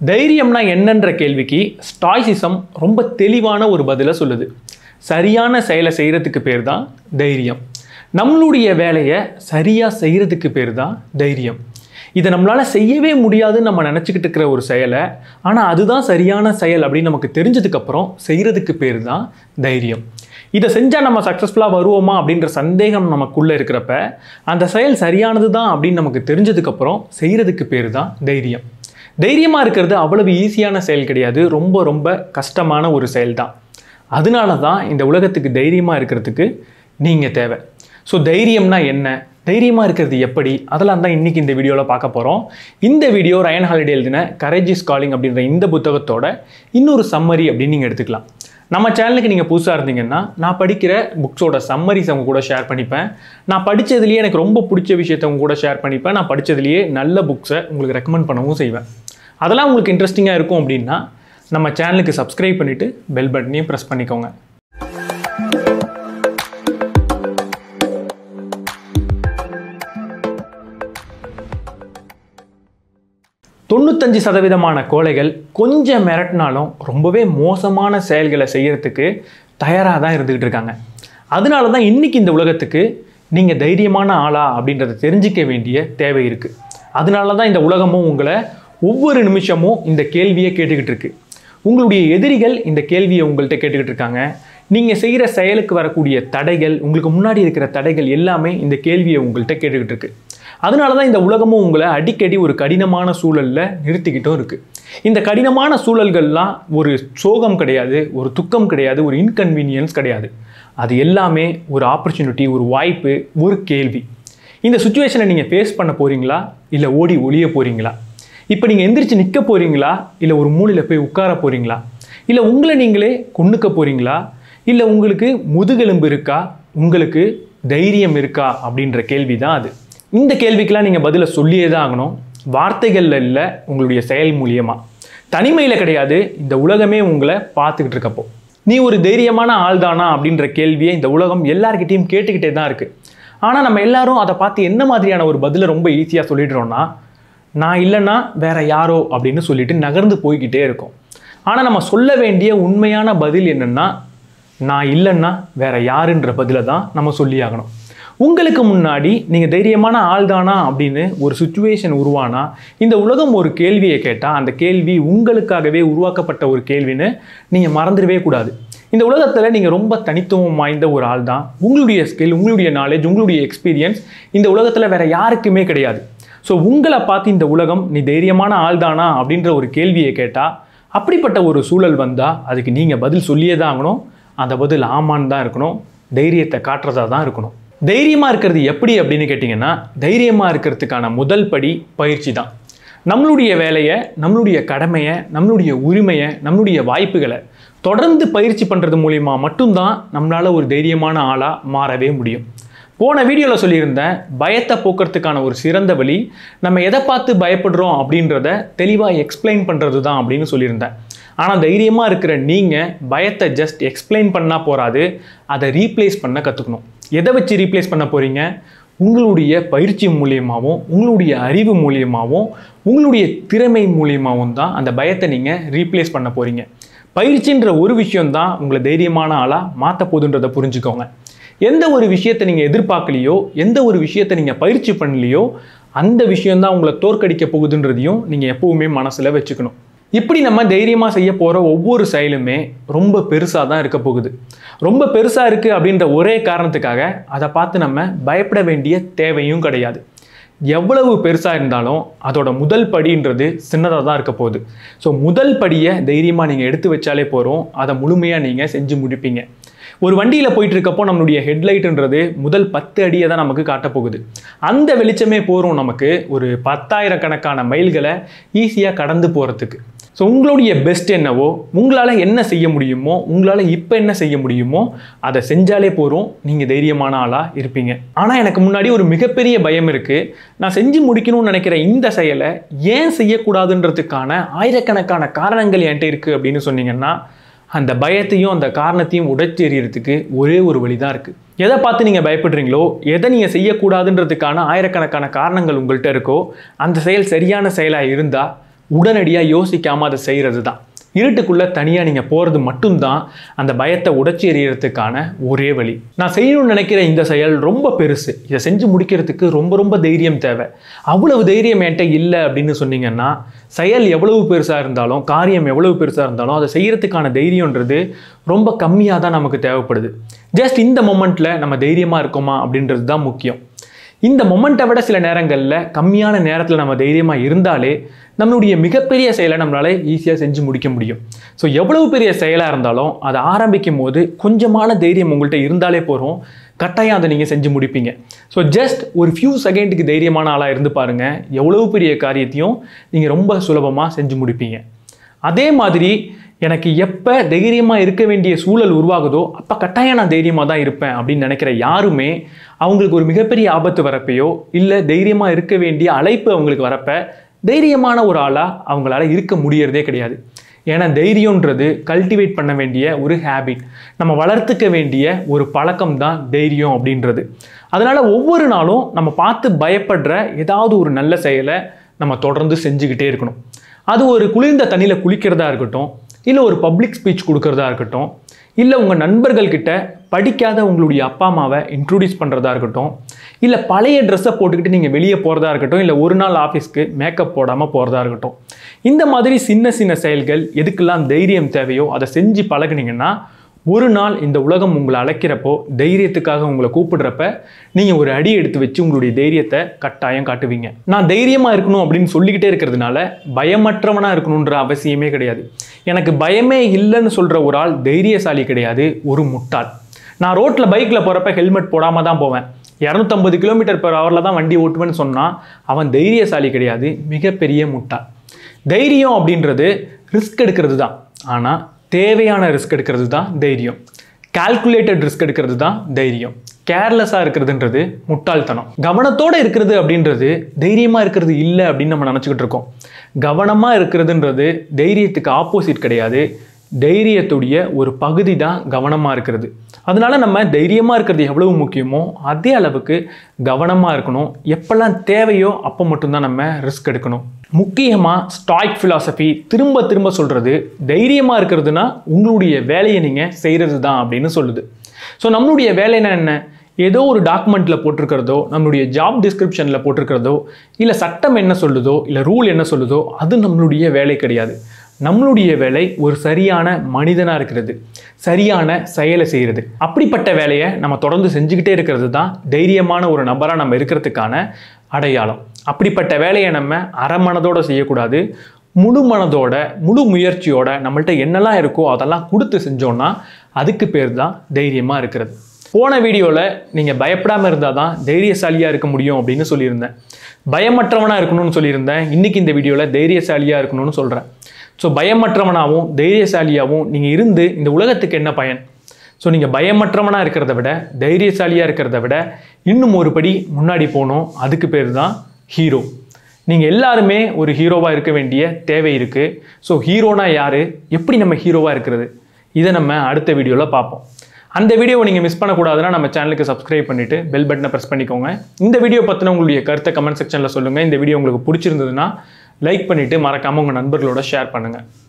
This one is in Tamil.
தைரியம்னா என்னன்ற கேள்விக்கு ஸ்டாய்சிசம் ரொம்ப தெளிவான ஒரு பதிலை சொல்லுது சரியான செயலை செய்கிறதுக்கு பேர் தான் தைரியம் நம்மளுடைய வேலையை சரியாக செய்கிறதுக்கு பேர் தான் தைரியம் இதை நம்மளால் செய்யவே முடியாதுன்னு நம்ம நினச்சிக்கிட்டு இருக்கிற ஒரு செயலை ஆனால் அதுதான் சரியான செயல் அப்படின்னு நமக்கு தெரிஞ்சதுக்கப்புறம் செய்கிறதுக்கு பேர் தான் தைரியம் இதை செஞ்சால் நம்ம சக்ஸஸ்ஃபுல்லாக வருவோமா அப்படின்ற சந்தேகம் நமக்குள்ளே இருக்கிறப்ப அந்த செயல் சரியானது தான் அப்படின்னு நமக்கு தெரிஞ்சதுக்கப்புறம் செய்கிறதுக்கு பேர் தான் தைரியம் தைரியமாக இருக்கிறது அவ்வளவு ஈஸியான செயல் கிடையாது ரொம்ப ரொம்ப கஷ்டமான ஒரு செயல் தான் அதனால தான் இந்த உலகத்துக்கு தைரியமாக இருக்கிறதுக்கு நீங்கள் தேவை ஸோ தைரியம்னா என்ன தைரியமாக இருக்கிறது எப்படி அதெல்லாம் தான் இன்றைக்கி இந்த வீடியோவில் பார்க்க போகிறோம் இந்த வீடியோ ரயன் ஹாலிடே எழுதின கரேஜ் இஸ் காலிங் அப்படின்ற இந்த புத்தகத்தோட இன்னொரு சம்மரி அப்படின்னு நீங்கள் எடுத்துக்கலாம் நம்ம சேனலுக்கு நீங்கள் புதுசாக இருந்தீங்கன்னா நான் படிக்கிற புக்ஸோட சம்மரிஸ் அவங்க கூட ஷேர் பண்ணிப்பேன் நான் படித்ததுலேயே எனக்கு ரொம்ப பிடிச்ச விஷயத்தை அவங்க கூட ஷேர் பண்ணிப்பேன் நான் படித்ததுலேயே நல்ல புக்ஸை உங்களுக்கு ரெக்கமெண்ட் பண்ணவும் செய்வேன் அதெல்லாம் உங்களுக்கு இன்ட்ரெஸ்டிங்காக இருக்கும் அப்படின்னா நம்ம சேனலுக்கு சப்ஸ்கிரைப் பண்ணிவிட்டு பெல் பட்டனையும் ப்ரெஸ் பண்ணிக்கோங்க தொண்ணூத்தஞ்சு சதவீதமான கோழைகள் கொஞ்சம் மிரட்டினாலும் ரொம்பவே மோசமான செயல்களை செய்யறதுக்கு தயாராக தான் இருந்துக்கிட்டு இருக்காங்க அதனால தான் இன்றைக்கி இந்த உலகத்துக்கு நீங்கள் தைரியமான ஆளா அப்படின்றத தெரிஞ்சிக்க வேண்டிய தேவை இருக்குது அதனால தான் இந்த உலகமும் உங்களை ஒவ்வொரு நிமிஷமும் இந்த கேள்வியை கேட்டுக்கிட்டு இருக்கு உங்களுடைய எதிரிகள் இந்த கேள்வியை உங்கள்கிட்ட கேட்டுக்கிட்டு இருக்காங்க நீங்கள் செய்கிற செயலுக்கு வரக்கூடிய தடைகள் உங்களுக்கு முன்னாடி இருக்கிற தடைகள் எல்லாமே இந்த கேள்வியை உங்கள்கிட்ட கேட்டுக்கிட்டு இருக்கு அதனால தான் இந்த உலகமும் உங்களை அடிக்கடி ஒரு கடினமான சூழலில் நிறுத்திக்கிட்டும் இருக்குது இந்த கடினமான சூழல்கள்லாம் ஒரு சோகம் கிடையாது ஒரு துக்கம் கிடையாது ஒரு இன்கன்வீனியன்ஸ் கிடையாது அது எல்லாமே ஒரு ஆப்பர்ச்சுனிட்டி ஒரு வாய்ப்பு ஒரு கேள்வி இந்த சுச்சுவேஷனை நீங்கள் ஃபேஸ் பண்ண போகிறீங்களா இல்லை ஓடி ஒளிய போகிறீங்களா இப்போ நீங்கள் எந்திரிச்சு நிற்க போகிறீங்களா இல்லை ஒரு மூலையில் போய் உட்கார போகிறீங்களா இல்லை உங்களை நீங்களே கொண்டுக்க போகிறீங்களா இல்லை உங்களுக்கு முதுகெலும்பு இருக்கா உங்களுக்கு தைரியம் இருக்கா அப்படின்ற கேள்வி தான் அது இந்த கேள்விக்கெல்லாம் நீங்கள் பதிலை சொல்லியே தான் ஆகணும் வார்த்தைகளில் இல்லை உங்களுடைய செயல் மூலியமாக தனிமையில் கிடையாது இந்த உலகமே உங்களை பார்த்துக்கிட்டு இருக்கப்போ நீ ஒரு தைரியமான ஆள் தானா அப்படின்ற கேள்வியை இந்த உலகம் எல்லார்கிட்டையும் கேட்டுக்கிட்டே தான் இருக்குது ஆனால் நம்ம எல்லாரும் அதை பார்த்து என்ன மாதிரியான ஒரு பதிலை ரொம்ப ஈஸியாக சொல்லிடுறோன்னா நான் இல்லைன்னா வேற யாரோ அப்படின்னு சொல்லிட்டு நகர்ந்து போய்கிட்டே இருக்கோம் ஆனால் நம்ம சொல்ல வேண்டிய உண்மையான பதில் என்னென்னா நான் இல்லைன்னா வேற யாருன்ற பதிலை தான் நம்ம சொல்லி ஆகணும் உங்களுக்கு முன்னாடி நீங்கள் தைரியமான ஆள் தானா அப்படின்னு ஒரு சுச்சுவேஷன் உருவானா இந்த உலகம் ஒரு கேள்வியை கேட்டால் அந்த கேள்வி உங்களுக்காகவே உருவாக்கப்பட்ட ஒரு கேள்வின்னு நீங்கள் மறந்துடவே கூடாது இந்த உலகத்தில் நீங்கள் ரொம்ப தனித்துவம் வாய்ந்த ஒரு ஆள் தான் உங்களுடைய ஸ்கில் உங்களுடைய நாலேஜ் உங்களுடைய எக்ஸ்பீரியன்ஸ் இந்த உலகத்தில் வேற யாருக்குமே கிடையாது ஸோ உங்களை பார்த்து இந்த உலகம் நீ தைரியமான ஆள் தானா அப்படின்ற ஒரு கேள்வியை கேட்டால் அப்படிப்பட்ட ஒரு சூழல் வந்தால் அதுக்கு நீங்கள் பதில் சொல்லியே தான் ஆகணும் அந்த பதில் ஆமான்னு தான் இருக்கணும் தைரியத்தை காட்டுறதா தான் இருக்கணும் தைரியமாக இருக்கிறது எப்படி அப்படின்னு கேட்டிங்கன்னா தைரியமாக இருக்கிறதுக்கான முதல் படி பயிற்சி தான் நம்மளுடைய வேலையை நம்மளுடைய கடமையை நம்மளுடைய உரிமையை நம்மளுடைய வாய்ப்புகளை தொடர்ந்து பயிற்சி பண்ணுறது மூலிமா மட்டும்தான் நம்மளால் ஒரு தைரியமான ஆளாக மாறவே முடியும் போன வீடியோவில் சொல்லியிருந்தேன் பயத்தை போக்குறதுக்கான ஒரு சிறந்த வழி நம்ம எதை பார்த்து பயப்படுறோம் அப்படின்றத தெளிவாக எக்ஸ்பிளைன் பண்ணுறது தான் அப்படின்னு சொல்லியிருந்தேன் ஆனால் தைரியமாக இருக்கிற நீங்கள் பயத்தை ஜஸ்ட் எக்ஸ்பிளைன் பண்ணால் போகாது அதை ரீப்ளேஸ் பண்ண கற்றுக்கணும் எதை வச்சு ரீப்ளேஸ் பண்ண போகிறீங்க உங்களுடைய பயிற்சி மூலியமாகவும் உங்களுடைய அறிவு மூலியமாகவும் உங்களுடைய திறமை மூலியமாகவும் தான் அந்த பயத்தை நீங்கள் ரீப்ளேஸ் பண்ண போகிறீங்க பயிற்சின்ற ஒரு விஷயம்தான் உங்களை தைரியமான ஆளாக மாற்ற போகுதுன்றதை புரிஞ்சுக்கோங்க எந்த ஒரு விஷயத்தை நீங்கள் எதிர்பார்க்கலையோ எந்த ஒரு விஷயத்தை நீங்கள் பயிற்சி பண்ணலையோ அந்த விஷயம்தான் உங்களை தோற்கடிக்க போகுதுன்றதையும் நீங்கள் எப்பவுமே மனசில் வச்சுக்கணும் இப்படி நம்ம தைரியமாக செய்ய போகிற ஒவ்வொரு செயலுமே ரொம்ப பெருசாக தான் இருக்க போகுது ரொம்ப பெருசாக இருக்குது அப்படின்ற ஒரே காரணத்துக்காக அதை பார்த்து நம்ம பயப்பட வேண்டிய தேவையும் கிடையாது எவ்வளவு பெருசாக இருந்தாலும் அதோட முதல் படின்றது சின்னதாக தான் இருக்க போகுது ஸோ முதல் படியை தைரியமாக நீங்கள் எடுத்து வச்சாலே போகிறோம் அதை முழுமையாக நீங்கள் செஞ்சு முடிப்பீங்க ஒரு வண்டியில் போயிட்டு இருக்கப்போ நம்மளுடைய ஹெட்லைட்டுன்றது முதல் பத்து அடியை தான் நமக்கு காட்டப் போகுது அந்த வெளிச்சமே போகிறோம் நமக்கு ஒரு பத்தாயிரக்கணக்கான மைல்களை ஈஸியாக கடந்து போகிறதுக்கு ஸோ உங்களுடைய பெஸ்ட் என்னவோ உங்களால் என்ன செய்ய முடியுமோ உங்களால் இப்போ என்ன செய்ய முடியுமோ அதை செஞ்சாலே போகிறோம் நீங்கள் தைரியமான ஆளாக இருப்பீங்க ஆனால் எனக்கு முன்னாடி ஒரு மிகப்பெரிய பயம் இருக்குது நான் செஞ்சு முடிக்கணும்னு நினைக்கிற இந்த செயலை ஏன் செய்யக்கூடாதுன்றதுக்கான ஆயிரக்கணக்கான காரணங்கள் என்கிட்ட இருக்குது அப்படின்னு சொன்னீங்கன்னா அந்த பயத்தையும் அந்த காரணத்தையும் உடைச்சி எறியறதுக்கு ஒரே ஒரு வழி தான் இருக்குது எதை பார்த்து நீங்கள் பயப்படுறீங்களோ எதை நீங்கள் செய்யக்கூடாதுன்றதுக்கான ஆயிரக்கணக்கான காரணங்கள் உங்கள்கிட்ட இருக்கோ அந்த செயல் சரியான செயலாக இருந்தால் உடனடியாக யோசிக்காமல் அதை செய்கிறது தான் இருட்டுக்குள்ளே தனியாக நீங்கள் போகிறது மட்டும்தான் அந்த பயத்தை உடைச்சி எறியறதுக்கான ஒரே வழி நான் செய்யணும்னு நினைக்கிற இந்த செயல் ரொம்ப பெருசு இதை செஞ்சு முடிக்கிறதுக்கு ரொம்ப ரொம்ப தைரியம் தேவை அவ்வளவு தைரியம் என்கிட்ட இல்லை அப்படின்னு சொன்னீங்கன்னா செயல் எவ்வளவு பெருசாக இருந்தாலும் காரியம் எவ்வளவு பெருசாக இருந்தாலும் அதை செய்யறதுக்கான தைரியன்றது ரொம்ப கம்மியாக தான் நமக்கு தேவைப்படுது ஜஸ்ட் இந்த மொமெண்ட்டில் நம்ம தைரியமாக இருக்கோமா அப்படின்றது தான் முக்கியம் இந்த மொமெண்ட்டை விட சில நேரங்களில் கம்மியான நேரத்தில் நம்ம தைரியமாக இருந்தாலே நம்மளுடைய மிகப்பெரிய செயலை நம்மளால் ஈஸியாக செஞ்சு முடிக்க முடியும் ஸோ எவ்வளவு பெரிய செயலாக இருந்தாலும் அதை ஆரம்பிக்கும் போது கொஞ்சமான தைரியம் உங்கள்கிட்ட இருந்தாலே போகிறோம் கட்டாயம் அதை நீங்கள் செஞ்சு முடிப்பீங்க ஸோ ஜஸ்ட் ஒரு ஃபியூ செகண்டுக்கு தைரியமான ஆளாக இருந்து பாருங்கள் எவ்வளவு பெரிய காரியத்தையும் நீங்கள் ரொம்ப சுலபமாக செஞ்சு முடிப்பீங்க அதே மாதிரி எனக்கு எப்போ தைரியமாக இருக்க வேண்டிய சூழல் உருவாகுதோ அப்போ கட்டாயம் நான் தைரியமாக தான் இருப்பேன் அப்படின்னு நினைக்கிற யாருமே அவங்களுக்கு ஒரு மிகப்பெரிய ஆபத்து வரப்பையோ இல்லை தைரியமாக இருக்க வேண்டிய அழைப்பு அவங்களுக்கு வரப்ப தைரியமான ஒரு ஆளாக அவங்களால இருக்க முடியறதே கிடையாது ஏன்னா தைரியன்றது கல்டிவேட் பண்ண வேண்டிய ஒரு ஹேபிட் நம்ம வளர்த்துக்க வேண்டிய ஒரு பழக்கம் தான் தைரியம் அப்படின்றது அதனால் ஒவ்வொரு நாளும் நம்ம பார்த்து பயப்படுற ஏதாவது ஒரு நல்ல செயலை நம்ம தொடர்ந்து செஞ்சுக்கிட்டே இருக்கணும் அது ஒரு குளிர்ந்த தண்ணியில் குளிக்கிறதா இருக்கட்டும் இல்லை ஒரு பப்ளிக் ஸ்பீச் கொடுக்கறதா இருக்கட்டும் இல்லை உங்கள் நண்பர்கள்கிட்ட படிக்காத உங்களுடைய அப்பா அம்மாவை இன்ட்ரடியூஸ் பண்ணுறதா இருக்கட்டும் இல்லை பழைய ட்ரெஸ்ஸை போட்டுக்கிட்டு நீங்கள் வெளியே போகிறதா இருக்கட்டும் இல்லை ஒரு நாள் ஆஃபீஸ்க்கு மேக்கப் போடாமல் போகிறதா இருக்கட்டும் இந்த மாதிரி சின்ன சின்ன செயல்கள் எதுக்கெல்லாம் தைரியம் தேவையோ அதை செஞ்சு பழகுனீங்கன்னா ஒரு நாள் இந்த உலகம் உங்களை அழைக்கிறப்போ தைரியத்துக்காக உங்களை கூப்பிடுறப்ப நீங்கள் ஒரு அடி எடுத்து வச்சு உங்களுடைய தைரியத்தை கட்டாயம் காட்டுவீங்க நான் தைரியமாக இருக்கணும் அப்படின்னு சொல்லிக்கிட்டே இருக்கிறதுனால பயமற்றவனாக இருக்கணுன்ற அவசியமே கிடையாது எனக்கு பயமே இல்லைன்னு சொல்கிற ஒரு ஆள் தைரியசாலி கிடையாது ஒரு முட்டாள் நான் ரோட்டில் பைக்கில் போகிறப்ப ஹெல்மெட் போடாமல் தான் போவேன் இரநூத்தம்பது கிலோமீட்டர் பெர் ஹவரில் தான் வண்டி ஓட்டுவேன்னு சொன்னால் அவன் தைரியசாலி கிடையாது மிகப்பெரிய முட்டாள் தைரியம் அப்படின்றது ரிஸ்க் எடுக்கிறது தான் ஆனால் தேவையான ரிஸ்க் எடுக்கிறது தான் தைரியம் கால்குலேட்டட் ரிஸ்க் எடுக்கிறது தான் தைரியம் கேர்லெஸ்ஸாக இருக்கிறதுன்றது முட்டாள்தனம் கவனத்தோடு இருக்கிறது அப்படின்றது தைரியமாக இருக்கிறது இல்லை அப்படின்னு நம்ம நினச்சிக்கிட்டு இருக்கோம் கவனமாக இருக்கிறதுன்றது தைரியத்துக்கு ஆப்போசிட் கிடையாது தைரியத்துடைய ஒரு பகுதி தான் கவனமாக இருக்கிறது அதனால நம்ம தைரியமாக இருக்கிறது எவ்வளவு முக்கியமோ அதே அளவுக்கு கவனமாக இருக்கணும் எப்பெல்லாம் தேவையோ அப்போ மட்டும்தான் நம்ம ரிஸ்க் எடுக்கணும் முக்கியமாக ஸ்டாய்க் ஃபிலாசபி திரும்ப திரும்ப சொல்கிறது தைரியமாக இருக்கிறதுனா உங்களுடைய வேலையை நீங்கள் செய்கிறது தான் அப்படின்னு சொல்லுது ஸோ நம்மளுடைய வேலைனா என்ன ஏதோ ஒரு டாக்குமெண்ட்டில் போட்டிருக்கிறதோ நம்மளுடைய ஜாப் டிஸ்கிரிப்ஷனில் போட்டிருக்கிறதோ இல்லை சட்டம் என்ன சொல்லுதோ இல்லை ரூல் என்ன சொல்லுதோ அது நம்மளுடைய வேலை கிடையாது நம்மளுடைய வேலை ஒரு சரியான மனிதனாக இருக்கிறது சரியான செயலை செய்கிறது அப்படிப்பட்ட வேலையை நம்ம தொடர்ந்து செஞ்சுக்கிட்டே இருக்கிறது தான் தைரியமான ஒரு நபராக நம்ம இருக்கிறதுக்கான அடையாளம் அப்படிப்பட்ட வேலையை நம்ம அரை மனதோடு செய்யக்கூடாது முழு மனதோட முழு முயற்சியோட நம்மள்ட்ட என்னெல்லாம் இருக்கோ அதெல்லாம் கொடுத்து செஞ்சோன்னா அதுக்கு பேர் தான் தைரியமாக இருக்கிறது போன வீடியோவில் நீங்கள் பயப்படாமல் இருந்தால் தான் தைரியசாலியாக இருக்க முடியும் அப்படின்னு சொல்லியிருந்தேன் பயமற்றவனாக இருக்கணும்னு சொல்லியிருந்தேன் இன்றைக்கி இந்த வீடியோவில் தைரியசாலியாக இருக்கணும்னு சொல்கிறேன் ஸோ பயமற்றவனாகவும் தைரியசாலியாகவும் நீங்கள் இருந்து இந்த உலகத்துக்கு என்ன பயன் ஸோ நீங்கள் பயமற்றவனாக இருக்கிறத விட தைரியசாலியாக இருக்கிறத விட இன்னும் ஒரு படி முன்னாடி போகணும் அதுக்கு பேர் தான் ஹீரோ நீங்கள் எல்லாருமே ஒரு ஹீரோவாக இருக்க வேண்டிய தேவை இருக்குது ஸோ ஹீரோனா யார் எப்படி நம்ம ஹீரோவாக இருக்கிறது இதை நம்ம அடுத்த வீடியோவில் பார்ப்போம் அந்த வீடியோவை நீங்கள் மிஸ் பண்ணக்கூடாதுன்னா நம்ம சேனலுக்கு சப்ஸ்கிரைப் பண்ணிவிட்டு பெல் பட்டனை ப்ரெஸ் பண்ணிக்கோங்க இந்த வீடியோ பற்றின உங்களுடைய கருத்தை கமெண்ட் செக்ஷனில் சொல்லுங்கள் இந்த வீடியோ உங்களுக்கு பிடிச்சிருந்ததுன்னா லைக் பண்ணிவிட்டு மறக்காமல் உங்கள் நண்பர்களோட ஷேர் பண்ணுங்கள்